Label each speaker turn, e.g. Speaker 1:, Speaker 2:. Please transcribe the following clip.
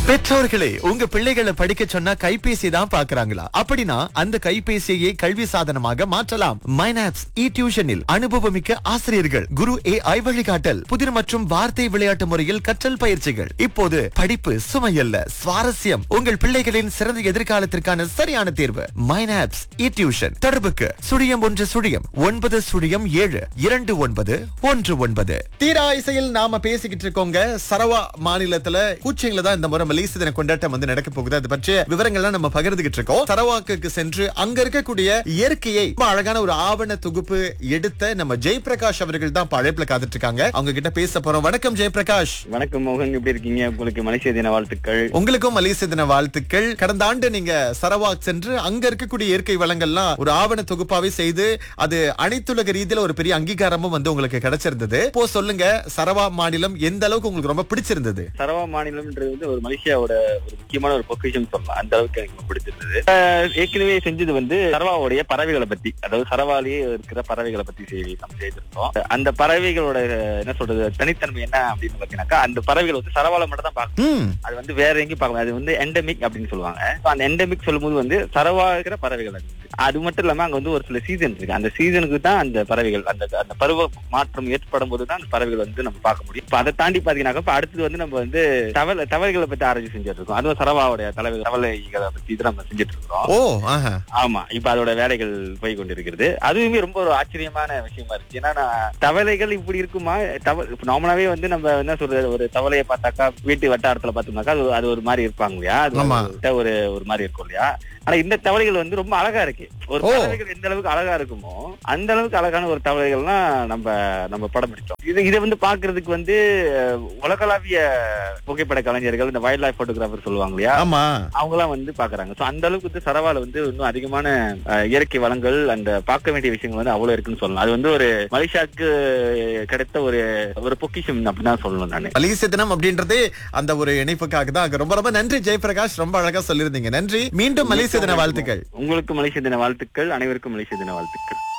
Speaker 1: பெற்றோர்களே உங்க பிள்ளைகளை படிக்க சொன்னா கைபேசி தான் பாக்குறாங்களா அப்படின்னா அந்த கைபேசியை கல்வி சாதனமாக மாற்றலாம் மைனாப்ஸ் இ டியூஷனில் அனுபவமிக்க ஆசிரியர்கள் குரு ஏ ஐ வழிகாட்டல் புதிர் மற்றும் வார்த்தை விளையாட்டு முறையில் கற்றல் பயிற்சிகள் இப்போது படிப்பு சுமையல்ல சுவாரஸ்யம் உங்கள் பிள்ளைகளின் சிறந்த எதிர்காலத்திற்கான சரியான தேர்வு மைனாப்ஸ் இ டியூஷன் தொடர்புக்கு சுழியம் ஒன்று சுழியம் ஒன்பது சுழியம் ஏழு இரண்டு ஒன்பது ஒன்று ஒன்பது தீரா இசையில் நாம பேசிக்கிட்டு இருக்கோங்க சரவா மாநிலத்துல கூச்சிங்ல தான் இந்த முறை மலேசிய தின கொண்டாட்டம் வந்து நடக்க போகுது அது பற்றிய விவரங்கள்லாம் நம்ம பகிர்ந்துகிட்டு இருக்கோம் சரவாக்கு சென்று அங்க இருக்கக்கூடிய இயற்கையை ரொம்ப அழகான ஒரு ஆவண தொகுப்பு எடுத்த நம்ம ஜெயபிரகாஷ் அவர்கள் தான் இப்ப அழைப்புல காத்துட்டு இருக்காங்க அவங்க கிட்ட பேச போறோம் வணக்கம் ஜெயபிரகாஷ்
Speaker 2: வணக்கம் மோகன் எப்படி இருக்கீங்க உங்களுக்கு மலேசிய தின வாழ்த்துக்கள்
Speaker 1: உங்களுக்கும் மலேசிய தின வாழ்த்துக்கள் கடந்த ஆண்டு நீங்க சரவாக் சென்று அங்க இருக்கக்கூடிய இயற்கை வளங்கள்லாம் ஒரு ஆவண தொகுப்பாவே செய்து அது அனைத்துலக ரீதியில ஒரு பெரிய அங்கீகாரமும் வந்து உங்களுக்கு கிடைச்சிருந்தது இப்போ சொல்லுங்க சரவா மாநிலம் எந்த அளவுக்கு உங்களுக்கு ரொம்ப பிடிச்சிருந்தது
Speaker 2: சரவா மாநிலம்ன்றது வந்து ஒரு மலேசியாவோட ஒரு முக்கியமான ஒரு பொக்கிஷம் சொல்லலாம் அந்த அளவுக்கு எனக்கு ரொம்ப பிடிச்சிருந்தது ஆஹ் ஏற்கனவே செஞ்சது வந்து சரவாவுடைய பறவைகளை பத்தி அதாவது சரவாலேயே இருக்கிற பறவைகளை பத்தி செய்தி நம்ம செய்திருந்தோம் அந்த பறவைகளோட என்ன சொல்றது தனித்தன்மை என்ன அப்படின்னு பாத்தீங்கன்னாக்கா அந்த பறவைகள் வந்து சரவால மட்டும் தான் பார்க்கணும்
Speaker 1: ம்
Speaker 2: அது வந்து வேற எங்கேயும் பார்க்க முடியாது. அது வந்து எண்டமிக் அப்படின்னு சொல்லுவாங்க So, அந்த எண்டமிக் சொல்லும்போது வந்து சரவா இருக்கிற பறவைகள் அது வந்து. அது மட்டும் இல்லாம அங்க வந்து ஒரு சில சீசன் இருக்கு அந்த சீசனுக்கு தான் அந்த பறவைகள் அந்த அந்த பருவ மாற்றம் ஏற்படும் போது தான் அந்த பறவைகள் வந்து நம்ம பார்க்க முடியும் இப்ப அதை தாண்டி பாத்தீங்கன்னாக்கா இப்ப அடுத்தது வந்து நம்ம வந்து தவளை தவளைகளை பத்தி ஆராய்ச்சி செஞ்சுட்டு இருக்கோம் அதுவும் சரவாவுடைய தலைவர் தவளைகளை பத்தி தான் நம்ம செஞ்சுட்டு இருக்கிறோம்
Speaker 1: ஓ ஆஹா
Speaker 2: ஆமா இப்ப அதோட வேலைகள் போய் கொண்டிருக்கிறது அதுவுமே ரொம்ப ஒரு ஆச்சரியமான விஷயமா இருக்கு ஏன்னா நான் தவளைகள் இப்படி இருக்குமா தவ நார்மலாவே வந்து நம்ம என்ன சொல்றது ஒரு தவளையை பார்த்தாக்கா வீட்டு வட்டாரத்துல பார்த்தோம்னாக்கா அது அது ஒரு மாதிரி இருப்பாங்க இல்லையா அது
Speaker 1: ஆமா.
Speaker 2: ஒரு- ஒரு ஒரு மாதிரி இருக்கும் இல்லையா ஆனா இந்த தவளைகள் வந்து ரொம்ப அழகா இருக்கு ஒரு
Speaker 1: ஓ.
Speaker 2: பறவைகள் எந்த அளவுக்கு அழகா இருக்குமோ அந்த அளவுக்கு அழகான ஒரு தவளைகள்லாம் நம்ம நம்ம படம் பிடிச்சோம் இது இதை வந்து பாக்குறதுக்கு வந்து அஹ், உலகளாவிய புகைப்பட கலைஞர்கள் இந்த வைல்ட் லைஃப் போட்டோகிராஃபர் சொல்லுவாங்க இல்லையா
Speaker 1: ஆமா
Speaker 2: அவங்க எல்லாம் வந்து பாக்குறாங்க சோ அந்த அளவுக்கு வந்து சரவால வந்து இன்னும் அதிகமான அஹ், இயற்கை வளங்கள் அந்த பார்க்க வேண்டிய விஷயங்கள் வந்து அவ்வளவு இருக்குன்னு சொல்லலாம் அது வந்து ஒரு மலேசியாவுக்கு கிடைத்த ஒரு ஒரு பொக்கிஷம் அப்படிதான் சொல்லணும் நானு
Speaker 1: மலேசிய தினம் அப்படின்றது அந்த ஒரு இணைப்புக்காக தான் ரொம்ப ரொம்ப நன்றி ஜெயபிரகாஷ் ரொம்ப அழகா சொல்லியிருந்தீங்க நன்றி மீண்டும் மலேசிய தின வாழ்த்துக்கள்
Speaker 2: உங்களுக்கு மலேசிய தின வாழ்த்துக்கள் அனைவருக்கும் மலேசிய தின வாழ்த்துக்கள்